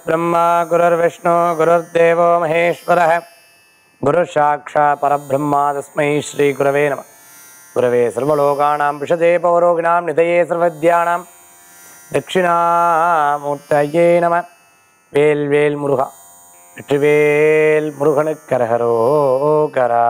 गुरुर्ब्रह्मा गुरुर्विष्णु गुरुर्देवो महेश्वरः गुरुसाक्षात् परब्रह्मा तस्मै श्रीगुरवे नमः गुरवे सर्वलोकानां विशदे पौरोगिणां निधये सर्वद्यानां தட்சிணாமூர்த்தயே நம வேல் வேல் முருகா வெற்றிவேல் முருகனுக்கரகரோகரா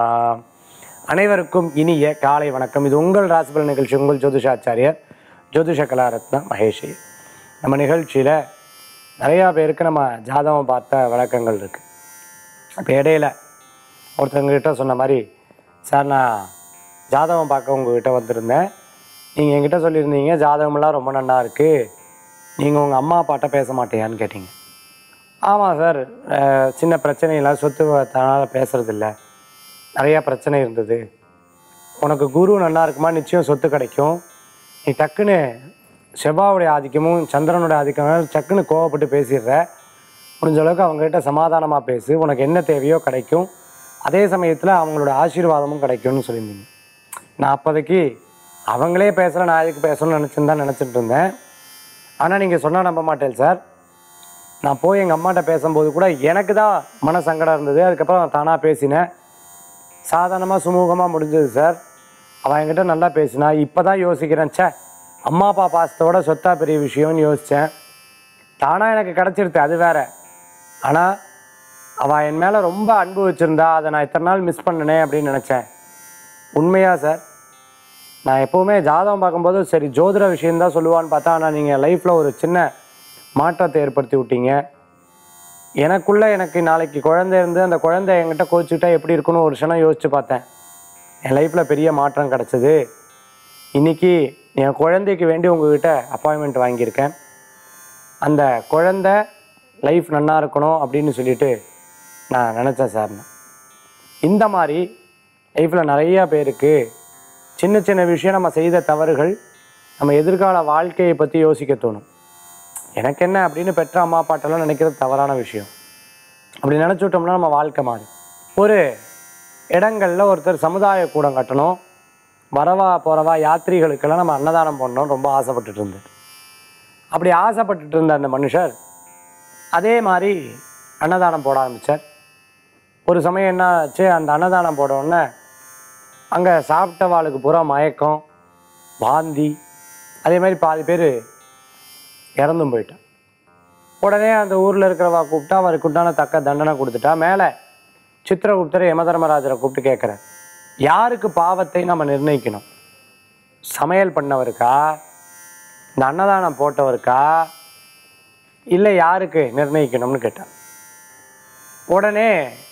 அனைவருக்கும் இனிய காலை வணக்கம் இது உங்கள் ராசிபல் நிகழ்ச்சி உங்கள் ஜோதிஷாச்சாரியர் ஜோதிஷ கலாரத்னா மகேஷ் நம்ம நிகழ்ச்சியில் நிறையா பேருக்கு நம்ம ஜாதகம் பார்த்த வழக்கங்கள் இருக்குது இப்போ இடையில ஒருத்தவங்ககிட்ட சொன்ன மாதிரி சார் நான் ஜாதகம் பார்க்க உங்ககிட்ட வந்திருந்தேன் நீங்கள் என்கிட்ட சொல்லியிருந்தீங்க ஜாதகமெல்லாம் ரொம்ப நல்லா இருக்குது நீங்கள் உங்கள் அம்மா அப்பாட்ட பேச மாட்டேயான்னு கேட்டீங்க ஆமாம் சார் அஹ், சின்ன பிரச்சனையெல்லாம் சொத்து தனால் பேசுறதில்ல நிறையா பிரச்சனை இருந்தது உனக்கு குரு நல்லா இருக்குமா நிச்சயம் சொத்து கிடைக்கும் நீ டக்குன்னு செவ்வாவுடைய ஆதிக்கமும் சந்திரனுடைய ஆதிக்கமும் டக்குன்னு கோவப்பட்டு பேசிடுற முடிஞ்ச அளவுக்கு அவங்ககிட்ட சமாதானமாக பேசு உனக்கு என்ன தேவையோ கிடைக்கும் அதே சமயத்தில் அவங்களோட ஆசீர்வாதமும் கிடைக்கும்னு சொல்லியிருந்தீங்க நான் அப்போதைக்கு அவங்களே பேசல நான் எதுக்கு பேசணும்னு நினச்சின்னு தான் நினச்சிட்டு இருந்தேன் ஆனால் நீங்கள் சொன்னால் நம்ப மாட்டேன் சார் நான் போய் எங்கள் அம்மாட்ட பேசும்போது கூட எனக்கு தான் மன சங்கடம் இருந்தது அதுக்கப்புறம் நான் தானாக பேசினேன் சாதாரணமாக சுமூகமாக முடிஞ்சது சார் அவன் என்கிட்ட நல்லா பேசினா இப்போ தான் யோசிக்கிறேன் ச்சே அம்மா அப்பா பாசத்தோட சொத்தா பெரிய விஷயம்னு யோசித்தேன் தானாக எனக்கு கிடச்சிருது அது வேற ஆனால் அவள் என் மேலே ரொம்ப அன்பு வச்சுருந்தா அதை நான் இத்தனை நாள் மிஸ் பண்ணனே அப்படின்னு நினச்சேன் உண்மையா சார் நான் எப்போவுமே ஜாதகம் பார்க்கும்போது சரி ஜோதிட விஷயம்தான் சொல்லுவான்னு பார்த்தா ஆனால் நீங்கள் லைஃப்பில் ஒரு சின்ன மாற்றத்தை ஏற்படுத்தி விட்டீங்க எனக்குள்ளே எனக்கு நாளைக்கு குழந்தை இருந்து அந்த குழந்தை என்கிட்ட கோச்சிக்கிட்டா எப்படி இருக்குன்னு ஒரு க்ஷணம் யோசிச்சு பார்த்தேன் என் லைஃப்பில் பெரிய மாற்றம் கிடச்சிது இன்னைக்கு என் குழந்தைக்கு வேண்டி உங்ககிட்ட அப்பாயின்மெண்ட் வாங்கியிருக்கேன் அந்த குழந்தை லைஃப் நல்லா இருக்கணும் அப்படின்னு சொல்லிட்டு நான் நினச்சேன் சார் நான். இந்த மாதிரி லைஃப்பில் நிறையா பேருக்கு சின்ன சின்ன விஷயம் நம்ம செய்த தவறுகள் நம்ம எதிர்கால வாழ்க்கையை பற்றி யோசிக்க தோணும் எனக்கு என்ன அப்படின்னு பெற்ற அம்மா அப்பாட்டெல்லாம் நினைக்கிறது தவறான விஷயம் அப்படி நினச்சி விட்டோம்னா நம்ம வாழ்க்கை மாறும் ஒரு இடங்களில் ஒருத்தர் சமுதாய கூடம் கட்டணும் வரவா போகிறவா யாத்ரீகளுக்கெல்லாம் நம்ம அன்னதானம் பண்ணணும் ரொம்ப ஆசைப்பட்டுட்டு இருந்தார் அப்படி ஆசைப்பட்டுட்டு இருந்த அந்த மனுஷர் அதே மாதிரி அன்னதானம் போட ஆரம்பித்தார் ஒரு சமயம் என்ன ஆச்சு அந்த அன்னதானம் போட உடனே அங்கே சாப்பிட்டவாளுக்கு பூரா மயக்கம் வாந்தி அதே மாதிரி பாதி பேர் இறந்தும் போயிட்டான் உடனே அந்த ஊரில் இருக்கிறவா கூப்பிட்டா அவருக்கு உண்டான தக்க தண்டனை கொடுத்துட்டா மேலே சித்திரகுப்தர் யமதர்மராஜரை கூப்பிட்டு கேட்குறார் யாருக்கு பாவத்தை நம்ம நிர்ணயிக்கணும் சமையல் பண்ணவருக்கா இந்த அன்னதானம் போட்டவருக்கா இல்லை யாருக்கு நிர்ணயிக்கணும்னு கேட்டான் உடனே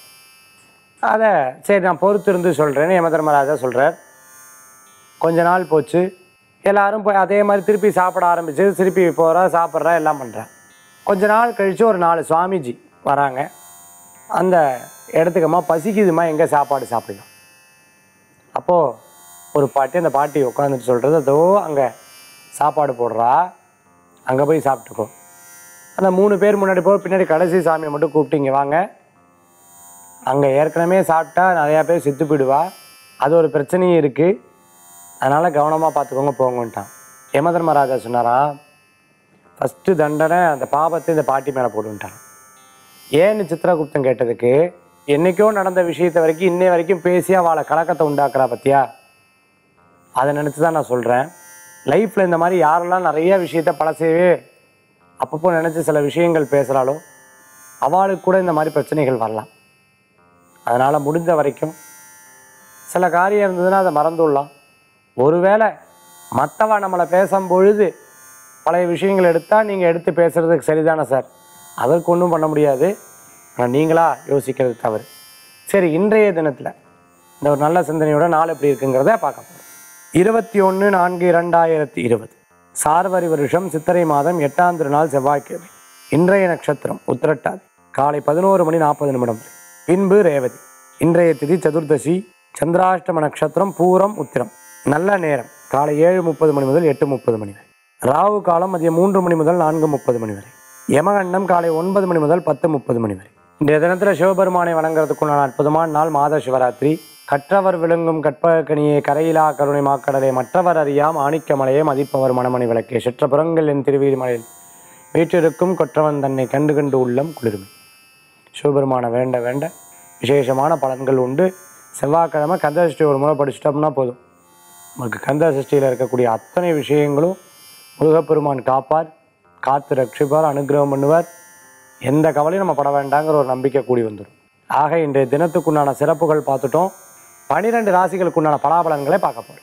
அதை சரி நான் பொறுத்து இருந்து சொல்கிறேன்னு யமதர்மராஜா சொல்கிறார் கொஞ்ச நாள் போச்சு எல்லாரும் போய் அதே மாதிரி திருப்பி சாப்பிட ஆரம்பிச்சு திருப்பி போகிறா சாப்பிட்றா எல்லாம் பண்ணுறா கொஞ்ச நாள் கழித்து ஒரு நாலு சுவாமிஜி வராங்க அந்த இடத்துக்குமா பசிக்குதுமா எங்கே சாப்பாடு சாப்பிடலாம் அப்போது ஒரு பாட்டி அந்த பாட்டி உட்காந்துட்டு சொல்கிறது அதோ அங்கே சாப்பாடு போடுறா அங்கே போய் சாப்பிட்டுக்கோ அந்த மூணு பேர் முன்னாடி போய் பின்னாடி கடைசி சாமியை மட்டும் கூப்பிட்டு இங்கே வாங்க அங்கே ஏற்கனவே சாப்பிட்டா நிறையா பேர் செத்து போயிடுவா அது ஒரு பிரச்சனையும் இருக்குது அதனால் கவனமாக பார்த்துக்கோங்க போங்கன்ட்டான் யமதர்மராஜா சொன்னாராம் ஃபஸ்ட்டு தண்டனை அந்த பாபத்தை இந்த பாட்டி மேலே போட்டுன்ட்டான் ஏன்னு சித்திரகுப்தன் கேட்டதுக்கு என்னைக்கோ நடந்த விஷயத்தை வரைக்கும் இன்னை வரைக்கும் பேசி அவளை கலக்கத்தை உண்டாக்குறா பத்தியா அதை நினச்சி தான் நான் சொல்கிறேன் லைஃப்பில் இந்த மாதிரி யாரெல்லாம் நிறைய விஷயத்த பழசையவே அப்பப்போ நினச்சி சில விஷயங்கள் பேசுகிறாளோ அவளுக்கு கூட இந்த மாதிரி பிரச்சனைகள் வரலாம் அதனால் முடிஞ்ச வரைக்கும் சில காரியம் இருந்ததுன்னா அதை மறந்துடலாம் ஒருவேளை மற்றவா நம்மளை பேசும் பொழுது பழைய விஷயங்கள் எடுத்தால் நீங்கள் எடுத்து பேசுகிறதுக்கு சரிதானே சார் அதற்கு ஒன்றும் பண்ண முடியாது ஆனால் நீங்களா யோசிக்கிறது தவறு சரி இன்றைய தினத்தில் இந்த ஒரு நல்ல சிந்தனையோட நாள் எப்படி இருக்குங்கிறத பார்க்க போகிறோம் இருபத்தி ஒன்று நான்கு இரண்டாயிரத்தி இருபது சார்வரி வருஷம் சித்திரை மாதம் எட்டாம் திருநாள் செவ்வாய்க்கிழமை இன்றைய நட்சத்திரம் உத்திரட்டாதி காலை பதினோரு மணி நாற்பது நிமிடம் வரை. பின்பு ரேவதி இன்றைய திதி சதுர்தசி சந்திராஷ்டம நட்சத்திரம் பூரம் உத்திரம் நல்ல நேரம் காலை ஏழு முப்பது மணி முதல் எட்டு முப்பது மணி வரை ராகு காலம் மதியம் மூன்று மணி முதல் நான்கு முப்பது மணி வரை யமகண்டம் காலை ஒன்பது மணி முதல் பத்து முப்பது மணி வரை இன்றைய தினத்தில் சிவபெருமானை வணங்குறதுக்குண்டான அற்புதமான நாள் மாத சிவராத்திரி கற்றவர் விளங்கும் கற்பகக்கனியே கரையிலா கருணை மாக்கடலே மற்றவர் அறியாம் ஆணிக்கமலையே மதிப்பவர் மணமணி விளக்கே செற்ற புறங்கள் என் திருவீர்மலையில் வீற்றிருக்கும் கொற்றவன் தன்னை கண்டு கண்டு உள்ளம் குளிர்மை சிவபெருமானை வேண்ட வேண்ட விசேஷமான பலன்கள் உண்டு செவ்வாய்க்கிழமை கந்த சஷ்டி ஒரு முறை படிச்சிட்டோம்னா போதும் நமக்கு கந்த சஷ்டியில் இருக்கக்கூடிய அத்தனை விஷயங்களும் முருகப்பெருமான் காப்பார் காத்து ரட்சிப்பார் அனுகிரகம் பண்ணுவார் எந்த கவலையும் நம்ம பட வேண்டாங்கிற ஒரு நம்பிக்கை கூடி வந்துடும் ஆக இன்றைய தினத்துக்குண்டான சிறப்புகள் பார்த்துட்டோம் பனிரெண்டு ராசிகளுக்குண்டான பலாபலன்களை பார்க்க போகிறோம்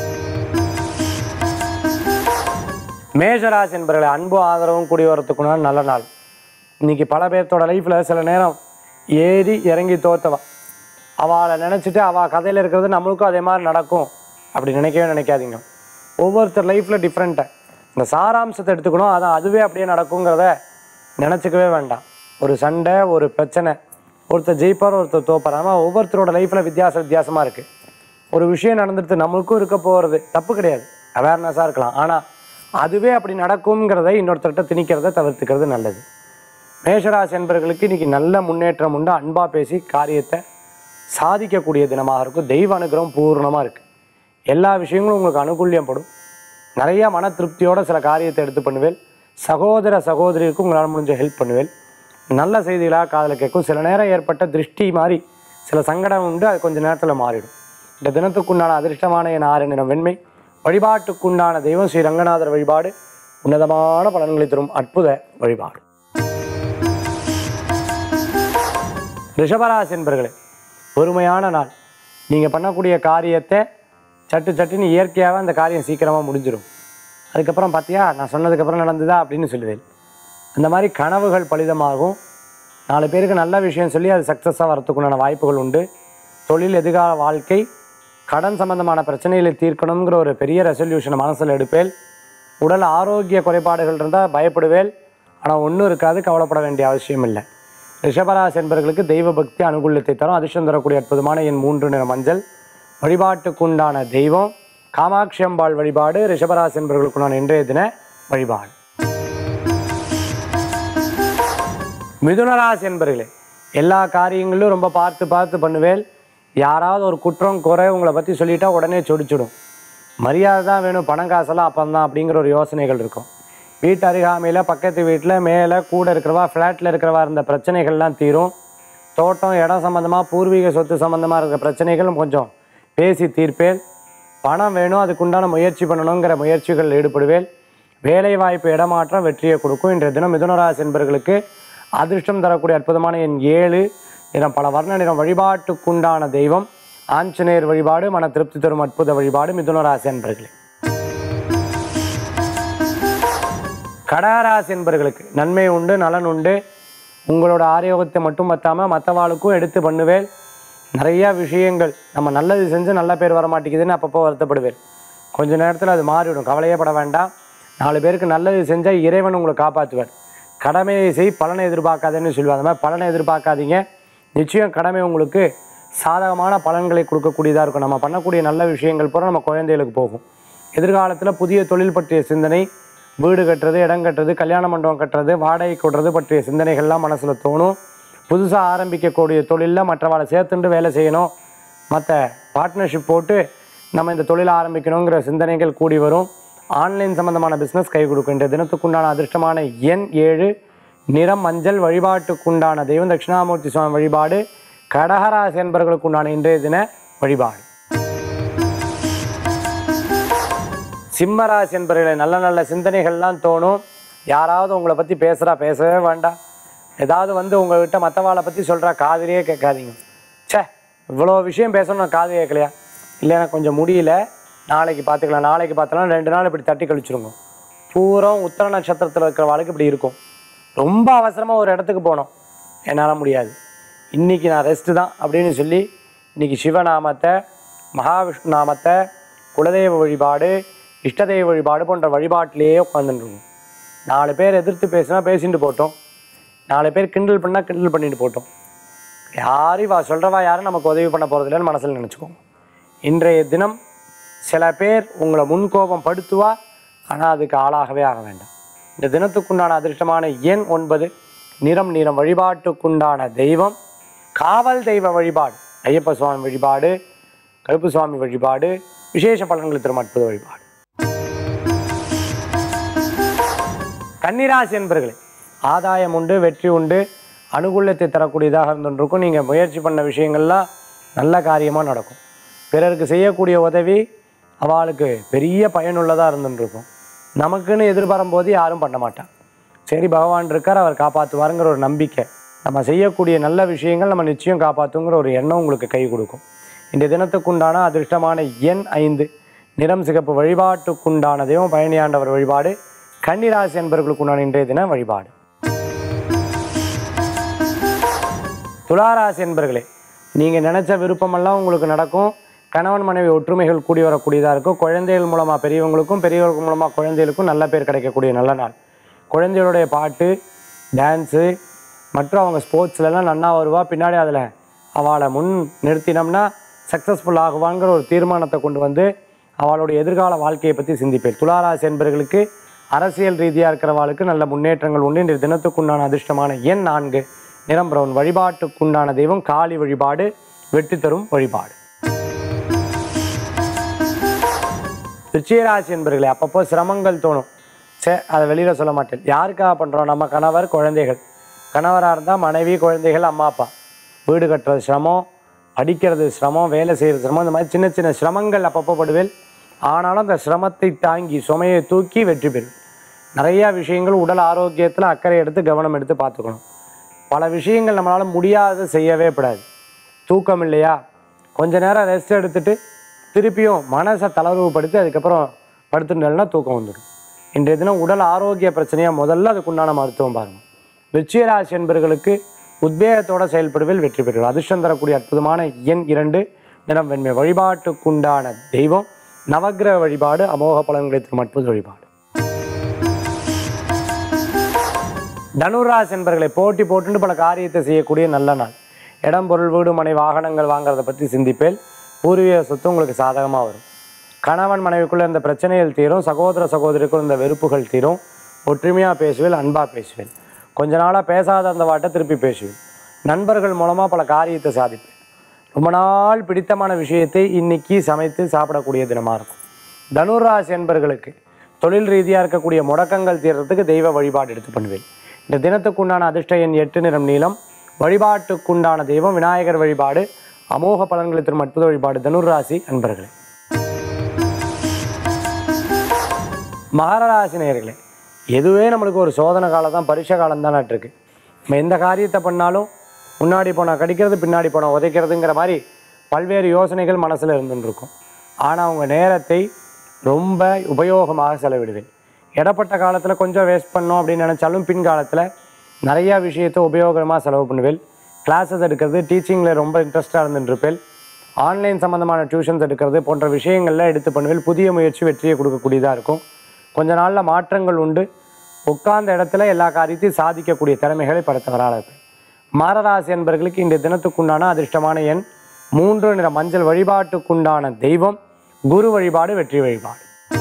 மேஷராசி என்பவர்களை அன்பு ஆதரவும் கூடி வரத்துக்குண்டான நல்ல நாள் இன்னைக்கு பல பேர்த்தோட லைஃப்பில் சில நேரம் ஏறி இறங்கி தோத்தவா அவளை நினச்சிட்டு அவள் கதையில் இருக்கிறது நம்மளுக்கும் அதே மாதிரி நடக்கும் அப்படி நினைக்கவே நினைக்காதீங்க ஒவ்வொருத்தர் லைஃப்பில் டிஃப்ரெண்ட்டாக இந்த சாராம்சத்தை எடுத்துக்கணும் அதான் அதுவே அப்படியே நடக்குங்கிறத நினச்சிக்கவே வேண்டாம் ஒரு சண்டை ஒரு பிரச்சனை ஒருத்தர் ஜெயிப்பார் ஒருத்தர் தோப்பார் ஆனால் ஒவ்வொருத்தரோட லைஃப்பில் வித்தியாச வித்தியாசமாக இருக்குது ஒரு விஷயம் நடந்துட்டு நம்மளுக்கும் இருக்க போகிறது தப்பு கிடையாது அவேர்னஸாக இருக்கலாம் ஆனால் அதுவே அப்படி நடக்குங்கிறத இன்னொருத்தர்கிட்ட திணிக்கிறத தவிர்த்துக்கிறது நல்லது மேஷராசி என்பவர்களுக்கு இன்னைக்கு நல்ல முன்னேற்றம் உண்டு அன்பாக பேசி காரியத்தை சாதிக்கக்கூடிய தினமாக இருக்கும் தெய்வ அனுகிரகம் பூர்ணமாக இருக்குது எல்லா விஷயங்களும் உங்களுக்கு அனுகூல்யம் படும் நிறைய மன திருப்தியோட சில காரியத்தை எடுத்து பண்ணுவேன் சகோதர சகோதரிக்கு உங்களால் முடிஞ்ச ஹெல்ப் பண்ணுவேன் நல்ல செய்திகளாக காதில் கேட்கும் சில நேரம் ஏற்பட்ட திருஷ்டி மாதிரி சில சங்கடம் உண்டு அது கொஞ்சம் நேரத்தில் மாறிடும் இந்த தினத்துக்குண்டான அதிர்ஷ்டமான என் ஆறு நிறம் வெண்மை வழிபாட்டுக்குண்டான தெய்வம் ஸ்ரீ ரங்கநாதர் வழிபாடு உன்னதமான பலன்களை தரும் அற்புத வழிபாடு ரிஷபராசி என்பர்களே பொறுமையான நாள் நீங்கள் பண்ணக்கூடிய காரியத்தை சட்டு சட்டுன்னு இயற்கையாகவே அந்த காரியம் சீக்கிரமாக முடிஞ்சிடும் அதுக்கப்புறம் பார்த்தியா நான் சொன்னதுக்கப்புறம் நடந்ததா அப்படின்னு சொல்லுவேன் அந்த மாதிரி கனவுகள் பலிதமாகும் நாலு பேருக்கு நல்ல விஷயம் சொல்லி அது சக்ஸஸாக வரத்துக்குண்டான வாய்ப்புகள் உண்டு தொழில் எதிர்கால வாழ்க்கை கடன் சம்பந்தமான பிரச்சனைகளை தீர்க்கணுங்கிற ஒரு பெரிய ரெசல்யூஷனை மனசில் எடுப்பேன் உடல் ஆரோக்கிய குறைபாடுகள் இருந்தால் பயப்படுவேன் ஆனால் ஒன்றும் இருக்காது கவலைப்பட வேண்டிய அவசியம் இல்லை ரிஷபராசி என்பவர்களுக்கு தெய்வ பக்தி அனுகூலத்தை தரும் அதிர்ஷ்டம் தரக்கூடிய அற்புதமான என் மூன்று நிற மஞ்சள் வழிபாட்டுக்குண்டான தெய்வம் காமாட்சி அம்பாள் வழிபாடு ரிஷபராசி என்பவர்களுக்குண்டான இன்றைய தின வழிபாடு மிதுனராசி என்பர்களே எல்லா காரியங்களிலும் ரொம்ப பார்த்து பார்த்து பண்ணுவேன் யாராவது ஒரு குற்றம் குறை உங்களை பற்றி சொல்லிட்டா உடனே சொடிச்சிடும் மரியாதை தான் வேணும் பணம் காசெல்லாம் அப்பந்தான் அப்படிங்கிற ஒரு யோசனைகள் இருக்கும் வீட்டு அருகாமையில் பக்கத்து வீட்டில் மேலே கூட இருக்கிறவா ஃப்ளாட்டில் இருக்கிறவா இருந்த பிரச்சனைகள்லாம் தீரும் தோட்டம் இடம் சம்மந்தமாக பூர்வீக சொத்து சம்மந்தமாக இருக்கிற பிரச்சனைகளும் கொஞ்சம் பேசி தீர்ப்பேன் பணம் வேணும் அதுக்குண்டான முயற்சி பண்ணணுங்கிற முயற்சிகள் ஈடுபடுவேன் வேலை வாய்ப்பு இடமாற்றம் வெற்றியை கொடுக்கும் இன்றைய தினம் மிதுனராசி என்பவர்களுக்கு அதிர்ஷ்டம் தரக்கூடிய அற்புதமான என் ஏழு நிறம் பல வர்ண நிறம் வழிபாட்டுக்குண்டான தெய்வம் ஆஞ்சநேயர் வழிபாடு மன திருப்தி தரும் அற்புத வழிபாடு மிதுனராசி என்பர்களே கடகராசி என்பர்களுக்கு நன்மை உண்டு நலன் உண்டு உங்களோட ஆரோக்கியத்தை மட்டும் பத்தாமல் மற்றவாளுக்கும் எடுத்து பண்ணுவேன் நிறைய விஷயங்கள் நம்ம நல்லது செஞ்சு நல்ல பேர் வர மாட்டேங்குதுன்னு அப்பப்போ வருத்தப்படுவேன் கொஞ்ச நேரத்தில் அது மாறிவிடும் கவலையே பட வேண்டாம் நாலு பேருக்கு நல்லது செஞ்சால் இறைவன் உங்களை காப்பாற்றுவார் கடமையை செய் பலனை எதிர்பார்க்காதேன்னு சொல்லுவாங்க அந்த மாதிரி பலனை எதிர்பார்க்காதீங்க நிச்சயம் கடமை உங்களுக்கு சாதகமான பலன்களை கொடுக்கக்கூடியதாக இருக்கும் நம்ம பண்ணக்கூடிய நல்ல விஷயங்கள் பூரா நம்ம குழந்தைகளுக்கு போகும் எதிர்காலத்தில் புதிய தொழில் பற்றிய சிந்தனை வீடு கட்டுறது இடம் கட்டுறது கல்யாண மண்டபம் கட்டுறது வாடகை கொடுறது பற்றிய சிந்தனைகள்லாம் மனசில் தோணும் புதுசாக ஆரம்பிக்கக்கூடிய தொழிலில் மற்றவளை சேர்த்துண்டு வேலை செய்யணும் மற்ற பார்ட்னர்ஷிப் போட்டு நம்ம இந்த தொழிலை ஆரம்பிக்கணுங்கிற சிந்தனைகள் கூடி வரும் ஆன்லைன் சம்பந்தமான பிஸ்னஸ் கை கொடுக்கும் இன்றைய தினத்துக்குண்டான அதிர்ஷ்டமான எண் ஏழு நிறம் மஞ்சள் வழிபாட்டுக்குண்டான தெய்வம் தட்சிணாமூர்த்தி சுவாமி வழிபாடு கடகராசி என்பவர்களுக்குண்டான இன்றைய தின வழிபாடு சிம்மராசி என்பவர்களை நல்ல நல்ல சிந்தனைகள்லாம் தோணும் யாராவது உங்களை பற்றி பேசுகிறா பேசவே வேண்டாம் ஏதாவது வந்து உங்கள்கிட்ட மற்றவாளை பற்றி சொல்கிறா காதுலயே கேட்காதீங்க ச்சே இவ்வளோ விஷயம் பேசணும் நான் காது கேட்கலையா இல்லை எனக்கு கொஞ்சம் முடியல நாளைக்கு பார்த்துக்கலாம் நாளைக்கு பார்த்தலாம் ரெண்டு நாள் இப்படி தட்டி கழிச்சிருங்க பூரா உத்தர நட்சத்திரத்தில் இருக்கிற வாழ்க்கை இப்படி இருக்கும் ரொம்ப அவசரமாக ஒரு இடத்துக்கு போனோம் என்னால் முடியாது இன்றைக்கி நான் ரெஸ்ட்டு தான் அப்படின்னு சொல்லி இன்றைக்கி சிவநாமத்தை மகாவிஷ்ணு நாமத்தை குலதெய்வ வழிபாடு இஷ்டதெய்வ வழிபாடு போன்ற வழிபாட்டிலேயே உட்காந்துருக்கும் நாலு பேர் எதிர்த்து பேசினா பேசிட்டு போட்டோம் நாலு பேர் கிண்டல் பண்ணால் கிண்டல் பண்ணிட்டு போட்டோம் யாரும் வா சொல்கிறவா யாரும் நமக்கு உதவி பண்ண போகிறதில்லன்னு மனசில் நினச்சிக்கோங்க இன்றைய தினம் சில பேர் உங்களை முன்கோபம் படுத்துவா ஆனால் அதுக்கு ஆளாகவே ஆக வேண்டாம் இந்த தினத்துக்குண்டான அதிர்ஷ்டமான எண் ஒன்பது நிறம் நிறம் வழிபாட்டுக்குண்டான தெய்வம் காவல் தெய்வ வழிபாடு ஐயப்ப சுவாமி வழிபாடு கருப்பு சுவாமி வழிபாடு விசேஷ பலன்களை தரும் அற்புத வழிபாடு கன்னிராசி என்பர்களே ஆதாயம் உண்டு வெற்றி உண்டு அனுகூலத்தை தரக்கூடியதாக இருந்துருக்கும் நீங்கள் முயற்சி பண்ண விஷயங்கள்லாம் நல்ல காரியமாக நடக்கும் பிறருக்கு செய்யக்கூடிய உதவி அவளுக்கு பெரிய பயனுள்ளதாக இருந்துருக்கும் நமக்குன்னு எதிர்பாரும் போது யாரும் பண்ண மாட்டான் சரி பகவான் இருக்கார் அவர் காப்பாற்றுவாருங்கிற ஒரு நம்பிக்கை நம்ம செய்யக்கூடிய நல்ல விஷயங்கள் நம்ம நிச்சயம் காப்பாற்றுங்கிற ஒரு எண்ணம் உங்களுக்கு கை கொடுக்கும் இந்த தினத்துக்குண்டான அதிர்ஷ்டமான எண் ஐந்து நிறம் சிகப்பு வழிபாட்டுக்குண்டான தெய்வம் பழனியாண்டவர் வழிபாடு கன்னிராசி என்பவர்களுக்குண்டான இன்றைய தின வழிபாடு துளாராசி என்பர்களே நீங்கள் நினச்ச விருப்பமெல்லாம் உங்களுக்கு நடக்கும் கணவன் மனைவி ஒற்றுமைகள் கூடி வரக்கூடியதாக இருக்கும் குழந்தைகள் மூலமாக பெரியவங்களுக்கும் பெரியவர்கள் மூலமாக குழந்தைகளுக்கும் நல்ல பேர் கிடைக்கக்கூடிய நல்ல நாள் குழந்தைகளுடைய பாட்டு டான்ஸு மற்றும் அவங்க ஸ்போர்ட்ஸ்லலாம் நன்னா வருவா பின்னாடி அதில் அவளை முன் நிறுத்தினோம்னா சக்ஸஸ்ஃபுல் ஆகுவாங்கிற ஒரு தீர்மானத்தை கொண்டு வந்து அவளுடைய எதிர்கால வாழ்க்கையை பற்றி சிந்திப்பேன் துளாராசி என்பர்களுக்கு அரசியல் ரீதியாக இருக்கிறவாளுக்கு நல்ல முன்னேற்றங்கள் உண்டு இன்றைய தினத்துக்குண்டான அதிர்ஷ்டமான எண் நான்கு நிறம் பிரவுன் வழிபாட்டுக்குண்டான தெய்வம் காளி வழிபாடு வெற்றி தரும் வழிபாடு ரிச்சிகராசி என்பர்களே அப்பப்போ சிரமங்கள் தோணும் சே அதை வெளியில் சொல்ல மாட்டேன் யாருக்காக பண்ணுறோம் நம்ம கணவர் குழந்தைகள் கணவராக இருந்தால் மனைவி குழந்தைகள் அம்மா அப்பா வீடு கட்டுறது சிரமம் படிக்கிறது சிரமம் வேலை செய்கிறது சிரமம் இந்த மாதிரி சின்ன சின்ன சிரமங்கள் அப்பப்போ படுவேன் ஆனாலும் அந்த சிரமத்தை தாங்கி சுமையை தூக்கி வெற்றி பெறுவேன் நிறையா விஷயங்கள் உடல் ஆரோக்கியத்தில் அக்கறை எடுத்து கவனம் எடுத்து பார்த்துக்கணும் பல விஷயங்கள் நம்மளால் முடியாதது செய்யவே கூடாது தூக்கம் இல்லையா கொஞ்ச நேரம் ரெஸ்ட் எடுத்துட்டு திருப்பியும் மனசை தளர்வுபடுத்தி அதுக்கப்புறம் படுத்துட்டேன்னா தூக்கம் வந்துடும் இன்றைய தினம் உடல் ஆரோக்கிய பிரச்சனையாக முதல்ல அதுக்குண்டான மருத்துவம் பாருங்கள் விருச்சிகராசி என்பர்களுக்கு உத்வேகத்தோட செயல்படுவில் வெற்றி பெறுவார் அதிர்ஷ்டம் தரக்கூடிய அற்புதமான எண் இரண்டு நிறம் வெண்மை வழிபாட்டுக்குண்டான தெய்வம் நவக்கிரக வழிபாடு அமோக பலன்களை தரும் அற்புத வழிபாடு தனுராசி என்பர்களை போட்டி போட்டுன்னு பல காரியத்தை செய்யக்கூடிய நல்ல நாள் இடம் பொருள் வீடு மனை வாகனங்கள் வாங்குறத பற்றி சிந்திப்பேல் பூர்வீக சொத்து உங்களுக்கு சாதகமாக வரும் கணவன் மனைவிக்குள்ள இந்த பிரச்சனைகள் தீரும் சகோதர சகோதரிக்குள் இந்த வெறுப்புகள் தீரும் ஒற்றுமையாக பேசுவேல் அன்பாக பேசுவேன் கொஞ்ச நாளாக பேசாத அந்த வாட்டை திருப்பி பேசுவேன் நண்பர்கள் மூலமாக பல காரியத்தை சாதிப்பேன் ரொம்ப நாள் பிடித்தமான விஷயத்தை இன்னைக்கு சமைத்து சாப்பிடக்கூடிய தினமாக இருக்கும் தனுராசி என்பர்களுக்கு தொழில் ரீதியாக இருக்கக்கூடிய முடக்கங்கள் தீர்றதுக்கு தெய்வ வழிபாடு எடுத்து பண்ணுவேன் இந்த தினத்துக்குண்டான அதிர்ஷ்ட எண் எட்டு நிறம் நீளம் வழிபாட்டுக்குண்டான தெய்வம் விநாயகர் வழிபாடு அமோக பலன்களை தரும் அற்புத வழிபாடு தனுராசி அன்பர்களே மகர ராசி நேயர்களே எதுவே நம்மளுக்கு ஒரு சோதனை காலம் தான் பரிச காலம் தான் இருக்கு நம்ம எந்த காரியத்தை பண்ணாலும் முன்னாடி போனால் கடிக்கிறது பின்னாடி போனால் உதைக்கிறதுங்கிற மாதிரி பல்வேறு யோசனைகள் மனசில் இருந்துட்டு இருக்கும் ஆனால் அவங்க நேரத்தை ரொம்ப உபயோகமாக செலவிடுவேன் இடப்பட்ட காலத்தில் கொஞ்சம் வேஸ்ட் பண்ணோம் அப்படின்னு நினச்சாலும் பின்காலத்தில் நிறையா விஷயத்தை உபயோகமாக செலவு பண்ணுவேன் கிளாஸஸ் எடுக்கிறது டீச்சிங்கில் ரொம்ப இன்ட்ரெஸ்டாக இருந்துருப்பேன் ஆன்லைன் சம்மந்தமான டியூஷன்ஸ் எடுக்கிறது போன்ற விஷயங்கள்லாம் எடுத்து பண்ணுவேன் புதிய முயற்சி வெற்றியை கொடுக்கக்கூடியதாக இருக்கும் கொஞ்ச நாளில் மாற்றங்கள் உண்டு உட்கார்ந்த இடத்துல எல்லா காரியத்தையும் சாதிக்கக்கூடிய திறமைகளை படைத்தவராக இருப்பேன் மாரராசி என்பர்களுக்கு இந்த தினத்துக்குண்டான அதிர்ஷ்டமான எண் மூன்று நிற மஞ்சள் வழிபாட்டுக்குண்டான தெய்வம் குரு வழிபாடு வெற்றி வழிபாடு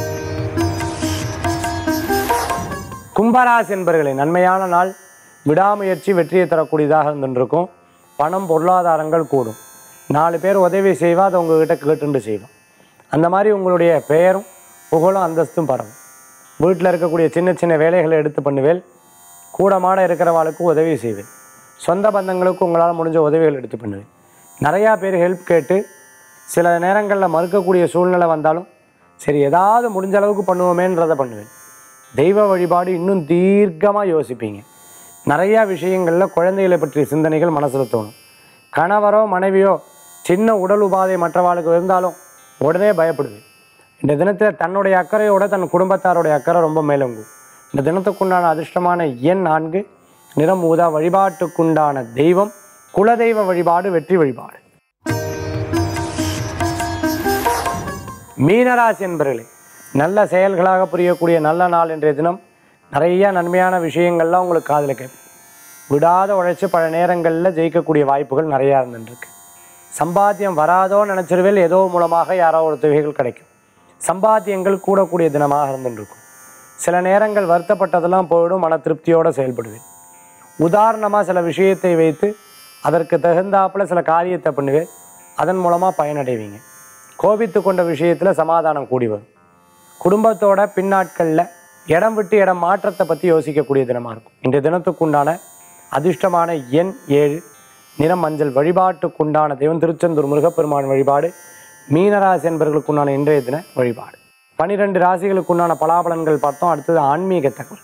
கும்பராசி என்பர்களே நன்மையான நாள் விடாமுயற்சி வெற்றியை தரக்கூடியதாக இருந்துருக்கும் பணம் பொருளாதாரங்கள் கூடும் நாலு பேர் உதவி செய்வா அதை உங்ககிட்ட கேட்டுண்டு செய்வோம் அந்த மாதிரி உங்களுடைய பெயரும் புகழும் அந்தஸ்தும் பரவும் வீட்டில் இருக்கக்கூடிய சின்ன சின்ன வேலைகளை எடுத்து பண்ணுவேன் கூடமாட இருக்கிறவாளுக்கு உதவி செய்வேன் சொந்த பந்தங்களுக்கு உங்களால் முடிஞ்ச உதவிகள் எடுத்து பண்ணுவேன் நிறையா பேர் ஹெல்ப் கேட்டு சில நேரங்களில் மறுக்கக்கூடிய சூழ்நிலை வந்தாலும் சரி ஏதாவது முடிஞ்ச அளவுக்கு பண்ணுவோமேன்றதை பண்ணுவேன் தெய்வ வழிபாடு இன்னும் தீர்க்கமாக யோசிப்பீங்க நிறையா விஷயங்களில் குழந்தைகளை பற்றிய சிந்தனைகள் மனசில் தோணும் கணவரோ மனைவியோ சின்ன உடல் உபாதை மற்றவாளுக்கு இருந்தாலும் உடனே பயப்படுவேன் இந்த தினத்தில் தன்னுடைய அக்கறையோட தன் குடும்பத்தாருடைய அக்கறை ரொம்ப மேலோங்கும் இந்த தினத்துக்குண்டான அதிர்ஷ்டமான எண் நான்கு நிறம் ஊதா வழிபாட்டுக்குண்டான தெய்வம் குலதெய்வ வழிபாடு வெற்றி வழிபாடு மீனராசி என்பர்களே நல்ல செயல்களாக புரியக்கூடிய நல்ல நாள் இன்றைய தினம் நிறைய நன்மையான விஷயங்கள்லாம் உங்களுக்கு காதில் கேட்கும் விடாத உழைச்சி பல நேரங்களில் ஜெயிக்கக்கூடிய வாய்ப்புகள் நிறையா இருந்துருக்கு சம்பாத்தியம் வராதோ நினச்சிருவேல் ஏதோ மூலமாக யாரோ ஒரு தொகைகள் கிடைக்கும் சம்பாத்தியங்கள் கூடக்கூடிய தினமாக இருந்துருக்கும் சில நேரங்கள் வருத்தப்பட்டதெல்லாம் போயிடும் மன திருப்தியோடு செயல்படுவேன் உதாரணமாக சில விஷயத்தை வைத்து அதற்கு தகுந்தாப்புல சில காரியத்தை பண்ணுவேன் அதன் மூலமாக பயனடைவீங்க கோபித்து கொண்ட விஷயத்தில் சமாதானம் கூடி வரும் குடும்பத்தோட பின்னாட்களில் இடம் விட்டு இடம் மாற்றத்தை பற்றி யோசிக்கக்கூடிய தினமாக இருக்கும் இன்றைய தினத்துக்குண்டான அதிர்ஷ்டமான எண் ஏழு நிறம் மஞ்சள் வழிபாட்டுக்குண்டான தெய்வம் திருச்செந்தூர் முருகப்பெருமான் வழிபாடு மீனராசி என்பவர்களுக்குண்டான இன்றைய தின வழிபாடு பனிரெண்டு ராசிகளுக்குண்டான பலாபலன்கள் பார்த்தோம் அடுத்தது ஆன்மீக தகவல்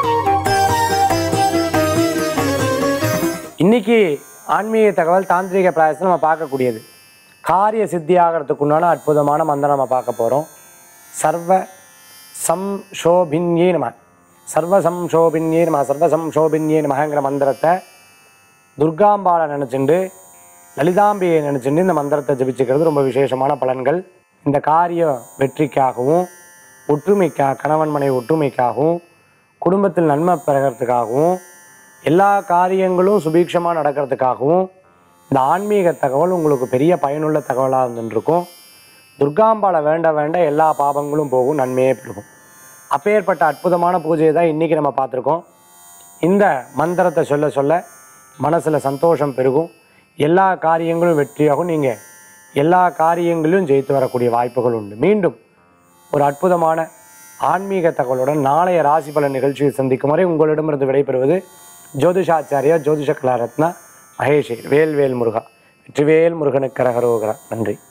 இன்னைக்கு ஆன்மீக தகவல் தாந்திரிக பிராயசம் நம்ம பார்க்கக்கூடியது காரிய சித்தியாகிறதுக்குண்டான அற்புதமான மந்திரம் நம்ம பார்க்க போகிறோம் சர்வ சம்ஷோபின்யே நம சர்வ சம்ஷோபின்யே நம சர்வ சம்ஷோபின்யே நமங்கிற மந்திரத்தை துர்காம்பாளை நினச்சிண்டு லலிதாம்பியை நினச்சிண்டு இந்த மந்திரத்தை ஜபிச்சுக்கிறது ரொம்ப விசேஷமான பலன்கள் இந்த காரிய வெற்றிக்காகவும் ஒற்றுமைக்காக கணவன் மனை ஒற்றுமைக்காகவும் குடும்பத்தில் நன்மை பெறகிறதுக்காகவும் எல்லா காரியங்களும் சுபீட்சமாக நடக்கிறதுக்காகவும் இந்த ஆன்மீக தகவல் உங்களுக்கு பெரிய பயனுள்ள தகவலாக இருந்துருக்கும் துர்காம்பாளை வேண்ட வேண்ட எல்லா பாபங்களும் போகும் நன்மையே பெருகும் அப்பேற்பட்ட அற்புதமான பூஜையை தான் இன்றைக்கி நம்ம பார்த்துருக்கோம் இந்த மந்திரத்தை சொல்ல சொல்ல மனசில் சந்தோஷம் பெருகும் எல்லா காரியங்களும் வெற்றியாகும் நீங்கள் எல்லா காரியங்களிலும் ஜெயித்து வரக்கூடிய வாய்ப்புகள் உண்டு மீண்டும் ஒரு அற்புதமான ஆன்மீக தகவலுடன் நாளைய ராசி பலன் நிகழ்ச்சியை சந்திக்கும் வரை உங்களிடமிருந்து விடைபெறுவது ஜோதிஷாச்சாரியா ஜோதிஷ கலாரத்னா மகேஷ் வேல்வேல் முருகா வெற்றிவேல் முருகனுக்கு கரகரோகரா நன்றி